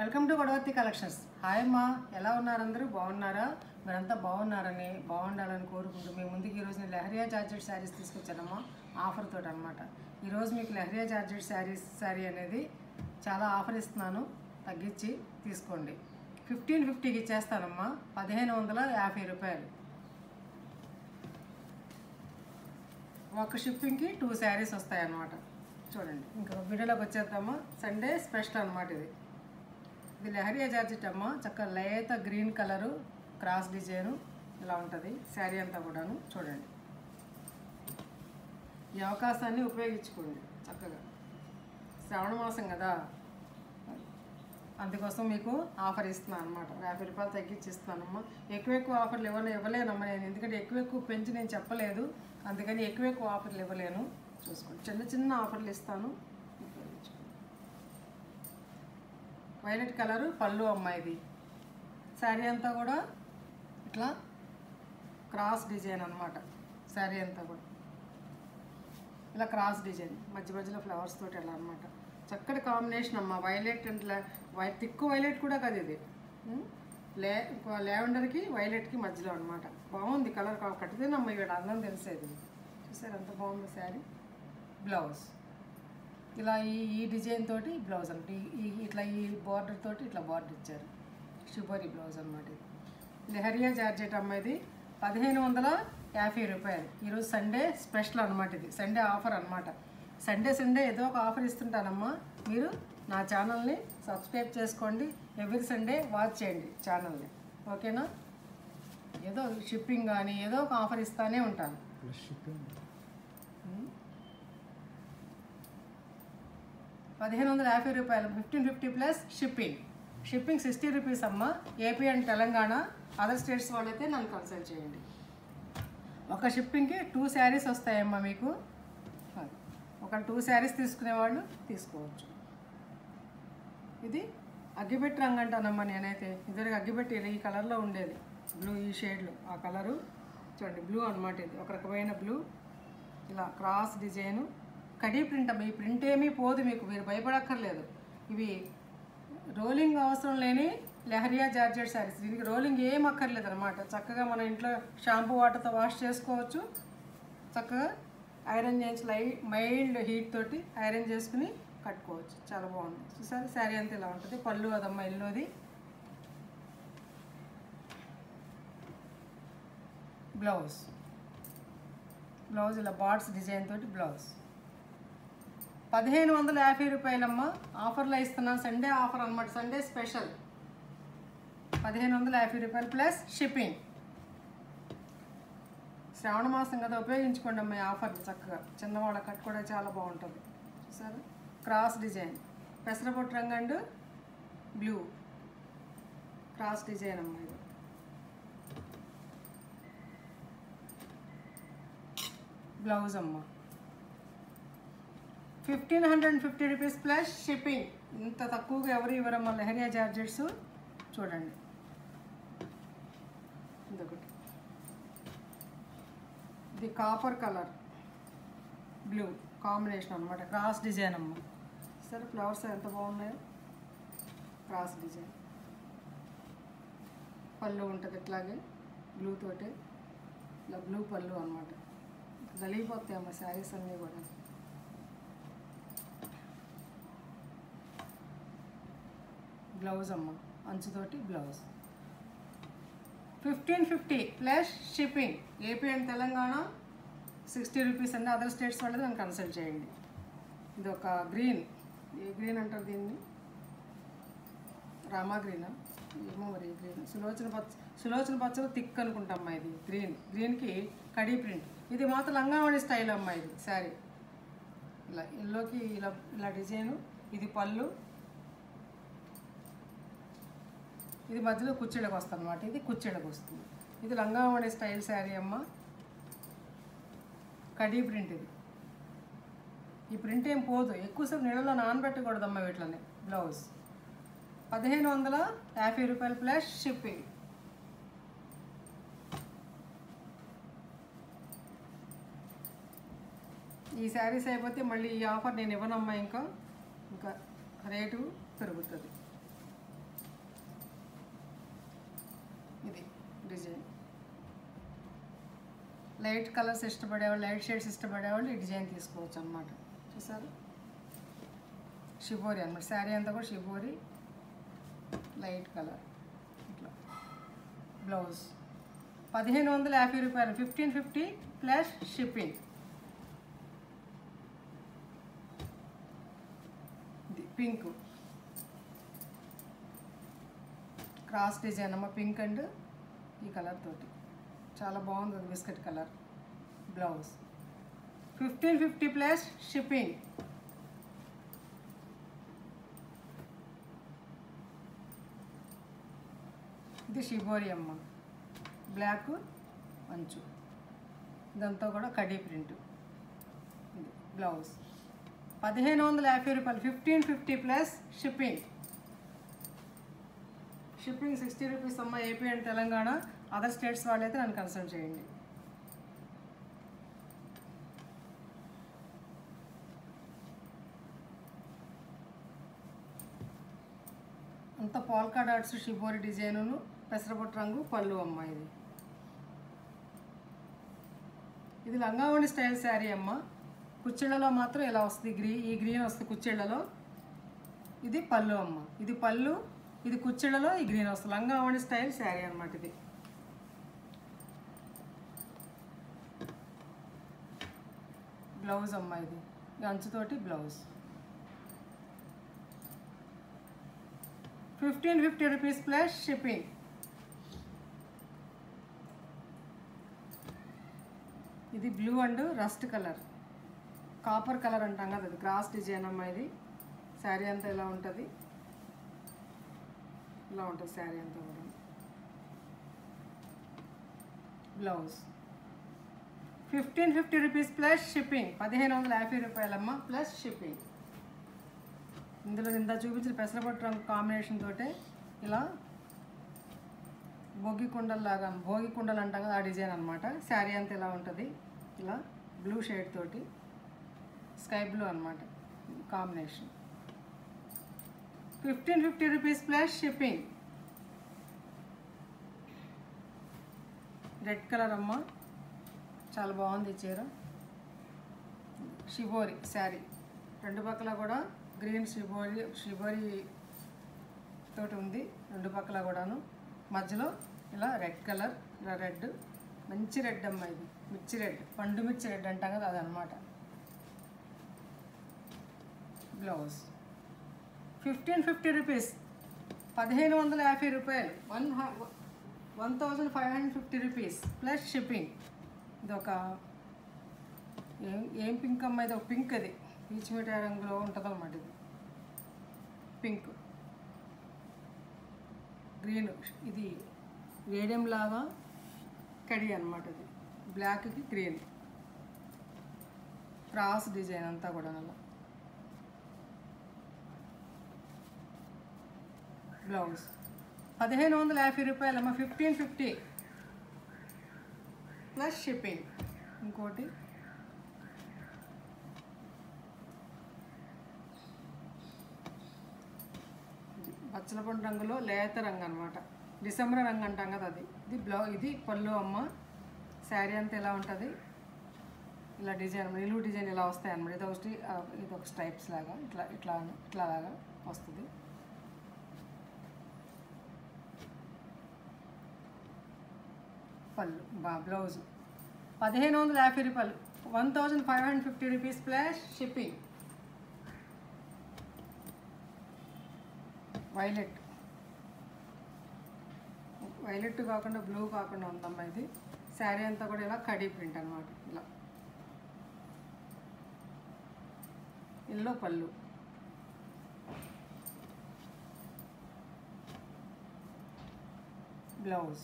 Welcome to Godavatti collections hi అమ్మా ఎలా ఉన్నారు అందరూ బాగున్నారా మీరంతా బాగున్నారని బాగుండాలని కోరుకుంటూ మీ ముందుకు ఈరోజు నేను లెహరియా జార్జెట్ శారీస్ తీసుకొచ్చానమ్మా ఆఫర్ తోటి అనమాట ఈరోజు మీకు లెహరియా జార్జెట్ శారీస్ శారీ అనేది చాలా ఆఫర్ ఇస్తున్నాను తగ్గించి తీసుకోండి ఫిఫ్టీన్ ఫిఫ్టీకి ఇచ్చేస్తానమ్మా పదిహేను వందల యాభై రూపాయలు ఒక షిప్పింగ్కి టూ శారీస్ వస్తాయి అన్నమాట చూడండి ఇంకా వీడియోలోకి వచ్చేద్దామా సండే స్పెషల్ అనమాట ఇది ఇది లెహరియా జార్జెట్ అమ్మ చక్కగా లేత గ్రీన్ కలరు క్రాస్ డిజైను ఇలా ఉంటుంది శారీ అంతా కూడాను చూడండి ఈ అవకాశాన్ని ఉపయోగించుకోండి చక్కగా శ్రావణ మాసం కదా అందుకోసం మీకు ఆఫర్ ఇస్తున్నాను అనమాట యాభై రూపాయలు తగ్గించి ఇస్తానమ్మా ఎక్కువ ఎక్కువ ఆఫర్లు ఇవ్వలే ఇవ్వలేనమ్మా నేను ఎందుకంటే ఎక్కువ ఎక్కువ పెంచి నేను చెప్పలేదు అందుకని ఎక్కువ ఎక్కువ ఆఫర్లు ఇవ్వలేను చూసుకోండి చిన్న చిన్న ఆఫర్లు ఇస్తాను ఉపయోగించుకోండి వైలెట్ కలరు పళ్ళు అమ్మాయిది శారీ అంతా కూడా ఇట్లా క్రాస్ డిజైన్ అనమాట శారీ అంతా కూడా ఇలా క్రాస్ డిజైన్ మధ్య మధ్యలో ఫ్లవర్స్ తోటి ఎలా అనమాట చక్కటి కాంబినేషన్ అమ్మ వైలెట్ అంటే వైట్ తిక్కు వైలెట్ కూడా కదా ఇది ఉం? లే లేవెండర్కి వైలెట్కి మధ్యలో అనమాట బాగుంది కలర్ కట్టితేనమ్మ ఇక్కడ అందం తెలిసేది చూసారు ఎంత బాగుంది శారీ బ్లౌజ్ ఇలా ఈ ఈ డిజైన్ తోటి బ్లౌజ్ అనమాట ఈ- ఈ ఇట్లా ఈ బార్డర్ తోటి ఇట్లా బార్డర్ ఇచ్చారు షుబరి బ్లౌజ్ అనమాట ఇది లెహరియా జార్జెట్ అమ్మాయిది పదిహేను వందల యాభై రూపాయలు ఈరోజు సండే స్పెషల్ అనమాట ఇది సండే ఆఫర్ అనమాట సండే సండే ఏదో ఒక ఆఫర్ ఇస్తుంటానమ్మా మీరు నా ఛానల్ని సబ్స్క్రైబ్ చేసుకోండి ఎవ్రీ సండే వాచ్ చేయండి ఛానల్ని ఓకేనా ఏదో షిప్పింగ్ కానీ ఏదో ఒక ఆఫర్ ఇస్తానే ఉంటాను పదిహేను వందల యాభై రూపాయలు fifteen fifty plus shipping shipping sixty rupees అమ్మ AP and Telangana other states వాళ్ళైతే నన్ను కన్సల్ట్ చేయండి ఒక షిప్పింగ్కి టూ శారీస్ వస్తాయమ్మా మీకు అది. ఒక టూ శారీస్ తీసుకునే వాళ్ళు తీసుకోవచ్చు ఇది అగ్గిపెట్టి రంగు అంటానమ్మా నేనైతే ఇద్దరికి అగ్గిపెట్టి ఈ కలర్లో ఉండేది బ్లూ ఈ షేడ్లో ఆ కలరు చూడండి బ్లూ అనమాట ఇది ఒక రకమైన బ్లూ ఇలా క్రాస్ డిజైను కడీ ప్రింట్ అమ్మ ఈ ప్రింట్ ఏమీ పోదు మీకు మీరు భయపడక్కర్లేదు ఇవి రోలింగ్ అవసరం లేని లెహరియా జార్జెట్ శారీస్ దీనికి రోలింగ్ ఏం అక్కర్లేదు అనమాట చక్కగా మన ఇంట్లో షాంపూ వాటర్తో వాష్ చేసుకోవచ్చు చక్కగా ఐరన్ చేసి లై మైల్డ్ హీట్ తోటి ఐరన్ చేసుకుని కట్టుకోవచ్చు చాలా బాగుంది చూసారు శారీ అంతా ఇలా ఉంటుంది పళ్ళు అదమ్మ ఎల్లోది బ్లౌజ్ బ్లౌజ్ ఇలా బార్డ్స్ డిజైన్ తోటి బ్లౌజ్ పదిహేను వందల యాభై రూపాయలమ్మ ఆఫర్లో ఇస్తున్నాను సండే ఆఫర్ అనమాట సండే స్పెషల్ పదిహేను వందల యాభై రూపాయలు ప్లస్ షిప్పింగ్ శ్రావణ మాసం కదా ఉపయోగించుకోండి అమ్మ ఈ ఆఫర్ చక్కగా చిన్నవాళ్ళ కట్ కూడా చాలా బాగుంటుంది చూసారు క్రాస్ డిజైన్ పెసరపొట్టు రంగు అండ్ బ్లూ క్రాస్ డిజైన్ అమ్మ ఇది బ్లౌజ్ అమ్మ fifteen hundred and fifty rupees plus shipping ఇంత తక్కువగా ఎవరు ఇవ్వరమ్మా లెహరియా చార్జెట్స్ చూడండి ఇదొకటి ఇది కాపర్ కలర్ బ్లూ కాంబినేషన్ అనమాట క్రాస్ డిజైన్ అమ్మ సరే ఫ్లవర్స్ ఎంత బాగున్నాయో క్రాస్ డిజైన్ పళ్ళు ఉంటుంది ఇట్లాగే బ్లూ తోటి ఇలా బ్లూ పళ్ళు అనమాట గలిగిపోతాయి అమ్మ శారీస్ అన్నీ కూడా బ్లౌజ్ అమ్మ అంచుతోటి blouse fifteen fifty plus shipping AP and Telangana sixty rupees అండి అదర్ స్టేట్స్ వాళ్ళది నన్ను కన్సల్ట్ చేయండి ఇది ఒక గ్రీన్ ఏ గ్రీన్ అంటారు దీన్ని రామా గ్రీనా ఏమో మరి ఈ గ్రీన్ సులోచన పచ్చ సులోచన పచ్చలో థిక్ అనుకుంటామ్మా ఇది గ్రీన్ గ్రీన్కి కడీ ప్రింట్ ఇది మాత్రం లంగావణి స్టైల్ అమ్మా ఇది శారీ ఇలా ఎల్లోకి ఇలా ఇలా డిజైను ఇది పళ్ళు ఇది మధ్యలో కుచ్చెడకు వస్తుంది అనమాట ఇది కుచ్చెడకు వస్తుంది ఇది లంగావణి స్టైల్ శారీ అమ్మ కడీ ప్రింట్ ఇది ఈ ప్రింట్ ఏం పోదు ఎక్కువసేపు నీళ్ళలో నానబెట్టకూడదమ్మా వీటిని బ్లౌజ్ పదిహేను వందల యాభై రూపాయలు ప్లస్ షిప్పింగ్ ఈ శారీస్ అయిపోతే మళ్ళీ ఈ ఆఫర్ నేను ఇవ్వనమ్మా ఇంకా ఇంకా రేటు పెరుగుతుంది లైట్ కలర్స్ ఇష్టపడేవాళ్ళు లైట్ షేడ్స్ ఇష్టపడేవాళ్ళు ఈ డిజైన్ తీసుకోవచ్చు అనమాట చూసారు షిబోరి అనమాట శారీ అంతా కూడా షిబోరి లైట్ కలర్ ఇట్లా బ్లౌజ్ పదిహేను వందల యాభై రూపాయలు ఫిఫ్టీన్ ఫిఫ్టీ ప్లస్ షిప్పింగ్ ఇది పింక్ క్రాస్ డిజైన్ అమ్మ పింక్ అండ్ ఈ కలర్ తోటి చాలా బాగుంది అది biscuit colour blouse fifteen fifty plus shipping ఇది షిబోరి అమ్మ బ్లాక్ అంచు ఇదంతా కూడా కడీ ప్రింట్ ఇది బ్లౌజ్ పదిహేను వందల యాభై రూపాయలు fifteen fifty plus shipping shipping sixty rupees అమ్మ AP and Telangana other states వాళ్ళైతే నన్ను కన్సల్ట్ చేయండి అంత పాల్కా డాట్స్ షిబోరి డిజైనును పెసరపట్టు రంగు పళ్ళు అమ్మ ఇది ఇది లంగావణి స్టైల్ శారీ అమ్మ కుచ్చిళ్ళలో మాత్రం ఇలా వస్తుంది గ్రీ ఈ గ్రీన్ వస్తుంది కుచ్చిళ్ళలో ఇది పళ్ళు అమ్మ ఇది పళ్ళు ఇది కుచ్చిళ్ళలో ఈ గ్రీన్ వస్తుంది లంగావణి స్టైల్ శారీ అన్నమాట ఇది బ్లౌజ్ అమ్మ ఇది ఈ అంచుతోటి blouse fifteen fifty rupees plus shipping ఇది blue and rust colour copper colour అంటాం కదా అది క్రాస్ డిజైన్ అమ్మ ఇది శారీ అంతా ఇలా ఉంటుంది ఇలా ఉంటుంది శారీ అంతా కూడా blouse fifteen fifty rupees plus shipping పదిహేను వందల యాభై రూపాయలమ్మ ప్లస్ షిప్పింగ్ ఇందులో ఇంత చూపించిన పెసరపట్టు రంగు కాంబినేషన్ తోటే ఇలా భోగి కుండల్లాగా భోగి కుండలు అంటాం కదా ఆ డిజైన్ అనమాట శారీ అంతా ఇలా ఉంటుంది ఇలా బ్లూ షేడ్ తోటి స్కై బ్లూ అనమాట combination fifteen fifty rupees plus shipping red colour అమ్మ చాలా బాగుంది ఈ చీర షిబోరి శారీ రెండు పక్కల కూడా గ్రీన్ షిబోరి షిబోరి తోటి ఉంది రెండు పక్కల కూడాను మధ్యలో ఇలా రెడ్ కలర్ ఇలా రెడ్ మంచి రెడ్ అమ్మ ఇది మిర్చి రెడ్ పండు మిర్చి రెడ్ అంటాం కదా అదనమాట బ్లౌజ్ ఫిఫ్టీన్ ఫిఫ్టీ రూపీస్ పదిహేను వందల యాభై రూపాయలు one one thousand five hundred fifty rupees plus shipping ఇది ఒక ఏం ఏం పింక్ అమ్మ ఇది ఒక పింక్ అది పీచ్ మిఠాయి రంగులో ఉంటుంది అనమాట ఇది పింక్ గ్రీన్ ఇది రేడియం లాగా కడి అనమాట ఇది బ్లాక్కి గ్రీన్ క్రాస్ డిజైన్ అంతా కూడా అలా బ్లౌజ్ పదిహేను వందల యాభై రూపాయలమ్మ ఫిఫ్టీన్ ఫిఫ్టీ ప్లస్ షిప్పింగ్ ఇంకోటి పచ్చలపండు రంగులో లేత రంగు అనమాట డిసెంబర్ రంగు అంటాం కదా అది ఇది బ్లౌ ఇది పళ్ళు అమ్మ శారీ అంతా ఎలా ఉంటుంది ఇలా డిజైన్ నిలువు డిజైన్ ఇలా వస్తాయి అన్నమాట ఇది ఒకటి ఆ, ఇది ఒక స్ట్రైప్స్ లాగా ఇట్లా ఇట్లా ఇట్లా లాగా వస్తుంది పళ్ళు బా బ్లౌజ్ పదిహేను వందల యాభై రూపాయలు one thousand five hundred fifty rupees plus shipping violet violet కాకుండా బ్లూ కాకుండా ఉందమ్మా ఇది శారీ అంతా కూడా ఇలా కడీ ప్రింట్ అనమాట ఇలా ఎల్లో పళ్ళు బ్లౌజ్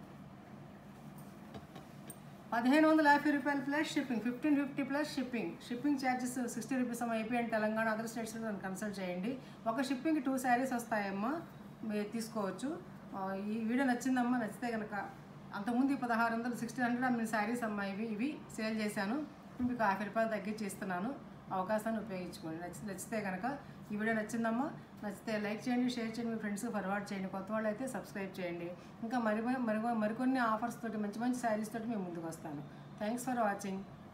పదిహేను వందల యాభై రూపాయలు plus shipping fifteen fifty plus shipping shipping charges sixty rupees అమ్మ ఏపీ అండ్ తెలంగాణ అదర్ స్టేట్స్లో నన్ను కన్సల్ట్ చేయండి ఒక షిప్పింగ్కి టూ శారీస్ వస్తాయమ్మా మీరు తీసుకోవచ్చు ఆ, ఈ వీడియో నచ్చిందమ్మా నచ్చితే కనుక అంతకుముందు ఈ పదహారు వందలు సిక్స్టీన్ హండ్రెడ్ అమ్మిన శారీస్ అమ్మా ఇవి ఇవి సేల్ చేశాను మీకు యాభై రూపాయలు తగ్గించి ఇస్తున్నాను అవకాశాన్ని ఉపయోగించుకోండి నచ్చి నచ్చితే కనుక ఈ వీడియో నచ్చిందమ్మా నచ్చితే లైక్ చేయండి షేర్ చేయండి మీ ఫ్రెండ్స్కి ఫార్వర్డ్ చేయండి కొత్త వాళ్ళు అయితే సబ్స్క్రైబ్ చేయండి ఇంకా మరి మరి మరికొన్ని ఆఫర్స్ తోటి మంచి మంచి శారీస్ తోటి మేము ముందుకు వస్తాను థ్యాంక్స్ ఫర్ వాచింగ్